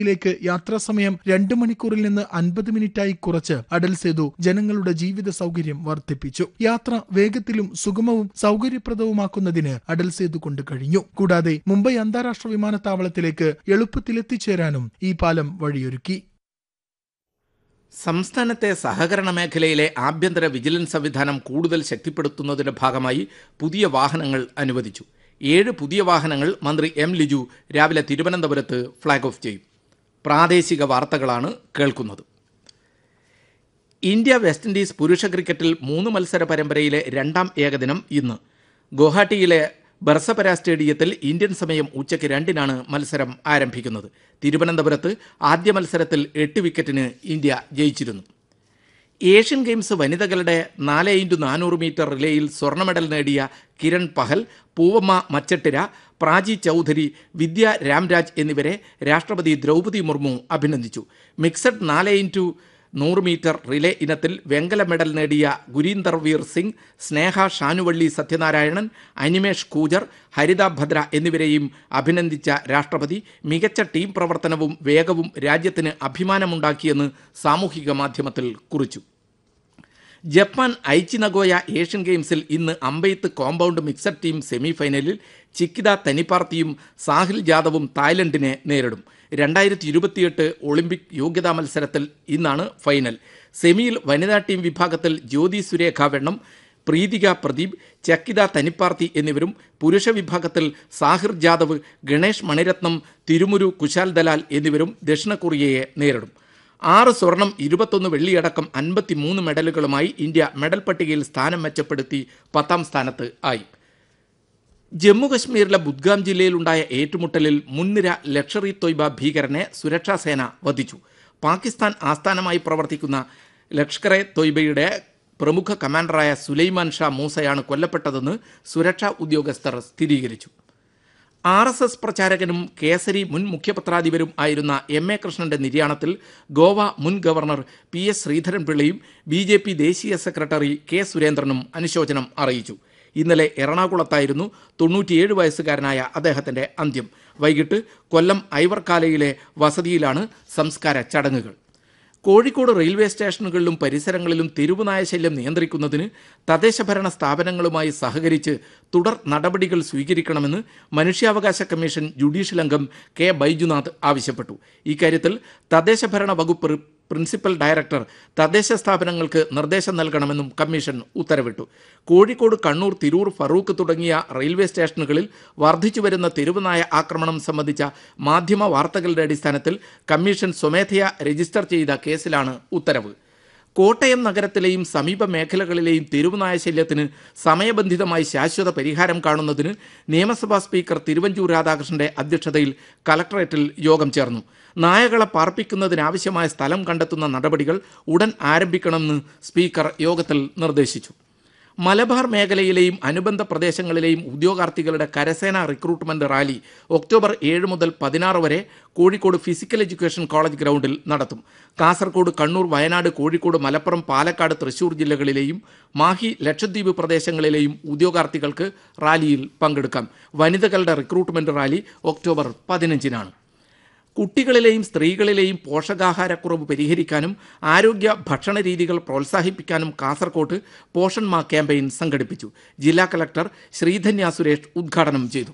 ിലേക്ക് യാത്രാസമയം രണ്ട് മണിക്കൂറിൽ നിന്ന് അൻപത് മിനിറ്റായി കുറച്ച് അടൽ സേതു ജനങ്ങളുടെ ജീവിത സൗകര്യം വർദ്ധിപ്പിച്ചു യാത്ര വേഗത്തിലും സുഗമവും സൗകര്യപ്രദവുമാക്കുന്നതിന് അടൽ സേതു കൊണ്ട് കഴിഞ്ഞു കൂടാതെ മുംബൈ അന്താരാഷ്ട്ര വിമാനത്താവളത്തിലേക്ക് എളുപ്പത്തിലെത്തിച്ചേരാനും ഈ പാലം വഴിയൊരുക്കി സംസ്ഥാനത്തെ സഹകരണ മേഖലയിലെ ആഭ്യന്തര വിജിലൻസ് സംവിധാനം കൂടുതൽ ശക്തിപ്പെടുത്തുന്നതിന്റെ ഭാഗമായി പുതിയ വാഹനങ്ങൾ അനുവദിച്ചു ഏഴ് പുതിയ വാഹനങ്ങൾ മന്ത്രി എം ലിജു രാവിലെ തിരുവനന്തപുരത്ത് ഫ്ളാഗ് ഓഫ് ചെയ്യും പ്രാദേശിക വാർത്തകളാണ് കേൾക്കുന്നത് ഇന്ത്യ വെസ്റ്റ് ഇൻഡീസ് പുരുഷ ക്രിക്കറ്റിൽ മൂന്ന് മത്സര പരമ്പരയിലെ രണ്ടാം ഏകദിനം ഇന്ന് ഗുവാഹട്ടിയിലെ ബർസപര സ്റ്റേഡിയത്തിൽ ഇന്ത്യൻ സമയം ഉച്ചയ്ക്ക് രണ്ടിനാണ് മത്സരം ആരംഭിക്കുന്നത് തിരുവനന്തപുരത്ത് ആദ്യ മത്സരത്തിൽ എട്ട് വിക്കറ്റിന് ഇന്ത്യ ജയിച്ചിരുന്നു ഏഷ്യൻ ഗെയിംസ് വനിതകളുടെ നാല് ഇൻറ്റു നാനൂറ് മീറ്റർ റിലേയിൽ സ്വർണ്ണ മെഡൽ നേടിയ കിരൺ പഹൽ പൂവമ്മ മച്ചട്ടിര പ്രാചി ചൗധരി വിദ്യ രാംരാജ് എന്നിവരെ രാഷ്ട്രപതി ദ്രൗപദി മുർമു അഭിനന്ദിച്ചു മിക്സഡ് നാല് ഇൻറ്റു നൂറ് മീറ്റർ റിലേ ഇനത്തിൽ വെങ്കല മെഡൽ നേടിയ ഗുരീന്ദർ വീർ സിംഗ് സ്നേഹ ഷാനുവള്ളി സത്യനാരായണൻ അനിമേഷ് കൂജർ ഹരിത ഭദ്ര എന്നിവരെയും അഭിനന്ദിച്ച രാഷ്ട്രപതി മികച്ച ടീം പ്രവർത്തനവും വേഗവും രാജ്യത്തിന് അഭിമാനമുണ്ടാക്കിയെന്ന് സാമൂഹിക മാധ്യമത്തിൽ കുറിച്ചു ജപ്പാൻ ഐച്ചി നഗോയ ഏഷ്യൻ ഗെയിംസിൽ ഇന്ന് അമ്പെയ്ത്ത് കോമ്പൗണ്ട് മിക്സഡ് ടീം സെമിഫൈനലിൽ ചിക്കിത തനിപ്പാർത്തിയും സാഹിൽ ജാദവും തായ്ലൻഡിനെ നേരിടും രണ്ടായിരത്തി ഇരുപത്തിയെട്ട് ഒളിമ്പിക് യോഗ്യതാ മത്സരത്തിൽ ഇന്നാണ് ഫൈനൽ സെമിയിൽ വനിതാ ടീം വിഭാഗത്തിൽ ജ്യോതി സുരേഖ വെണ്ണം പ്രീതിക പ്രദീപ് ചക്കിത തനിപ്പാർത്തി എന്നിവരും പുരുഷ വിഭാഗത്തിൽ സാഹിർ ജാദവ് ഗണേഷ് മണിരത്നം തിരുമുരു കുശാൽ ദലാൽ എന്നിവരും ദക്ഷിണ കൊറിയയെ നേരിടും ആറ് സ്വർണം ഇരുപത്തൊന്ന് വെള്ളിയടക്കം അൻപത്തിമൂന്ന് മെഡലുകളുമായി ഇന്ത്യ മെഡൽ പട്ടികയിൽ സ്ഥാനം മെച്ചപ്പെടുത്തി പത്താം സ്ഥാനത്ത് ആയി ജമ്മുകശ്മീരിലെ ബുദ്ഗാം ജില്ലയിലുണ്ടായ ഏറ്റുമുട്ടലിൽ മുൻനിര ലക്ഷറി തൊയ്ബ ഭീകരനെ സുരക്ഷാസേന വധിച്ചു പാകിസ്ഥാൻ ആസ്ഥാനമായി പ്രവർത്തിക്കുന്ന ലഷ്കറെ തൊയ്ബയുടെ പ്രമുഖ കമാൻഡറായ സുലൈമാൻ ഷാ മൂസയാണ് കൊല്ലപ്പെട്ടതെന്ന് സുരക്ഷാ ഉദ്യോഗസ്ഥർ സ്ഥിരീകരിച്ചു ആർ എസ് എസ് പ്രചാരകനും കേസരി മുൻ മുഖ്യപത്രാധിപരും ആയിരുന്ന എം എ കൃഷ്ണന്റെ നിര്യാണത്തിൽ ഗോവ മുൻ ഗവർണർ പി എസ് ശ്രീധരൻപിള്ളയും ബി ജെ പി ദേശീയ സെക്രട്ടറി കെ സുരേന്ദ്രനും അനുശോചനം അറിയിച്ചു ഇന്നലെ എറണാകുളത്തായിരുന്നു തൊണ്ണൂറ്റിയേഴ് വയസ്സുകാരനായ അദ്ദേഹത്തിന്റെ അന്ത്യം വൈകിട്ട് കൊല്ലം ഐവർക്കാലയിലെ വസതിയിലാണ് സംസ്കാര ചടങ്ങുകൾ കോഴിക്കോട് റെയിൽവേ സ്റ്റേഷനുകളിലും പരിസരങ്ങളിലും തെരുവുനായ ശല്യം നിയന്ത്രിക്കുന്നതിന് തദ്ദേശഭരണ സ്ഥാപനങ്ങളുമായി സഹകരിച്ച് തുടർ നടപടികൾ സ്വീകരിക്കണമെന്ന് മനുഷ്യാവകാശ കമ്മീഷൻ ജുഡീഷ്യൽ അംഗം കെ ബൈജുനാഥ് ആവശ്യപ്പെട്ടു ഇക്കാര്യത്തിൽ തദ്ദേശഭരണ വകുപ്പ് പ്രിൻസിപ്പൽ ഡയറക്ടർ തദ്ദേശ സ്ഥാപനങ്ങൾക്ക് നിർദ്ദേശം നൽകണമെന്നും കമ്മീഷൻ ഉത്തരവിട്ടു കോഴിക്കോട് കണ്ണൂർ തിരൂർ ഫറൂഖ് തുടങ്ങിയ റെയിൽവേ സ്റ്റേഷനുകളിൽ വർദ്ധിച്ചുവരുന്ന തെരുവുനായ ആക്രമണം സംബന്ധിച്ച മാധ്യമ വാർത്തകളുടെ അടിസ്ഥാനത്തിൽ കമ്മീഷൻ സ്വമേധയാ രജിസ്റ്റർ ചെയ്ത കേസിലാണ് ഉത്തരവ് കോട്ടയം നഗരത്തിലെയും സമീപ മേഖലകളിലെയും തെരുവുനായ ശല്യത്തിന് സമയബന്ധിതമായി ശാശ്വത പരിഹാരം കാണുന്നതിന് നിയമസഭാ സ്പീക്കർ തിരുവഞ്ചൂർ രാധാകൃഷ്ണന്റെ അധ്യക്ഷതയിൽ കലക്ടറേറ്റിൽ യോഗം ചേർന്നു നായകളെ പാർപ്പിക്കുന്നതിനാവശ്യമായ സ്ഥലം കണ്ടെത്തുന്ന നടപടികൾ ഉടൻ ആരംഭിക്കണമെന്ന് സ്പീക്കർ യോഗത്തിൽ നിർദ്ദേശിച്ചു മലബാർ മേഖലയിലെയും അനുബന്ധ പ്രദേശങ്ങളിലെയും ഉദ്യോഗാർത്ഥികളുടെ കരസേന റിക്രൂട്ട്മെന്റ് റാലി ഒക്ടോബർ ഏഴ് മുതൽ പതിനാറ് വരെ കോഴിക്കോട് ഫിസിക്കൽ എഡ്യൂക്കേഷൻ കോളേജ് ഗ്രൗണ്ടിൽ നടത്തും കാസർഗോഡ് കണ്ണൂർ വയനാട് കോഴിക്കോട് മലപ്പുറം പാലക്കാട് തൃശൂർ ജില്ലകളിലെയും മാഹി ലക്ഷദ്വീപ് പ്രദേശങ്ങളിലെയും ഉദ്യോഗാർത്ഥികൾക്ക് റാലിയിൽ പങ്കെടുക്കാം വനിതകളുടെ റിക്രൂട്ട്മെന്റ് റാലി ഒക്ടോബർ പതിനഞ്ചിനാണ് കുട്ടികളിലെയും സ്ത്രീകളിലെയും പോഷകാഹാരക്കുറവ് പരിഹരിക്കാനും ആരോഗ്യ ഭക്ഷണ രീതികൾ പ്രോത്സാഹിപ്പിക്കാനും കാസർകോട്ട് പോഷൺ മാ ക്യാമ്പയിൻ സംഘടിപ്പിച്ചു ജില്ലാ കളക്ടർ ശ്രീധന്യ സുരേഷ് ഉദ്ഘാടനം ചെയ്തു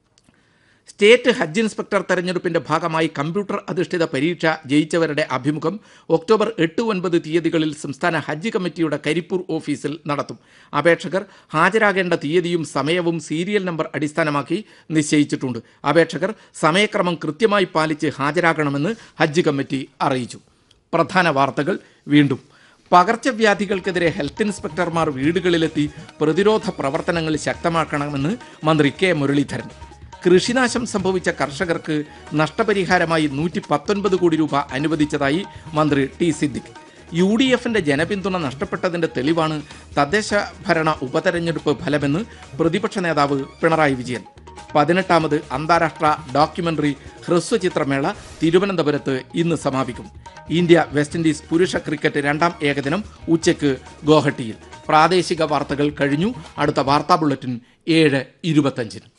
സ്റ്റേറ്റ് ഹജ്ജ് ഇൻസ്പെക്ടർ തെരഞ്ഞെടുപ്പിന്റെ ഭാഗമായി കമ്പ്യൂട്ടർ അധിഷ്ഠിത പരീക്ഷ ജയിച്ചവരുടെ അഭിമുഖം ഒക്ടോബർ എട്ട് ഒൻപത് തീയതികളിൽ സംസ്ഥാന ഹജ്ജ് കമ്മിറ്റിയുടെ കരിപ്പൂർ ഓഫീസിൽ നടത്തും അപേക്ഷകർ ഹാജരാകേണ്ട തീയതിയും സമയവും സീരിയൽ നമ്പർ അടിസ്ഥാനമാക്കി നിശ്ചയിച്ചിട്ടുണ്ട് അപേക്ഷകർ സമയക്രമം കൃത്യമായി പാലിച്ച് ഹാജരാകണമെന്ന് ഹജ്ജ് കമ്മിറ്റി അറിയിച്ചു പ്രധാന വാർത്തകൾ വീണ്ടും പകർച്ചവ്യാധികൾക്കെതിരെ ഹെൽത്ത് ഇൻസ്പെക്ടർമാർ വീടുകളിലെത്തി പ്രതിരോധ പ്രവർത്തനങ്ങൾ ശക്തമാക്കണമെന്ന് മന്ത്രി കെ മുരളീധരൻ കൃഷിനാശം സംഭവിച്ച കർഷകർക്ക് നഷ്ടപരിഹാരമായി നൂറ്റി പത്തൊൻപത് കോടി രൂപ അനുവദിച്ചതായി മന്ത്രി ടി സിദ്ദിഖ് യു ഡി എഫിന്റെ ജനപിന്തുണ നഷ്ടപ്പെട്ടതിന്റെ തെളിവാണ് തദ്ദേശ ഭരണ ഉപതെരഞ്ഞെടുപ്പ് ഫലമെന്ന് പ്രതിപക്ഷ നേതാവ് പിണറായി വിജയൻ പതിനെട്ടാമത് അന്താരാഷ്ട്ര ഡോക്യുമെന്ററി ഹ്രസ്വചിത്രമേള തിരുവനന്തപുരത്ത് ഇന്ന് സമാപിക്കും ഇന്ത്യ വെസ്റ്റ് ഇൻഡീസ് പുരുഷ ക്രിക്കറ്റ് രണ്ടാം ഏകദിനം ഉച്ചയ്ക്ക് ഗോഹട്ടിയിൽ പ്രാദേശിക വാർത്തകൾ കഴിഞ്ഞു അടുത്ത വാർത്താ ബുള്ളറ്റിൻ ഏഴ് ഇരുപത്തഞ്ചിന്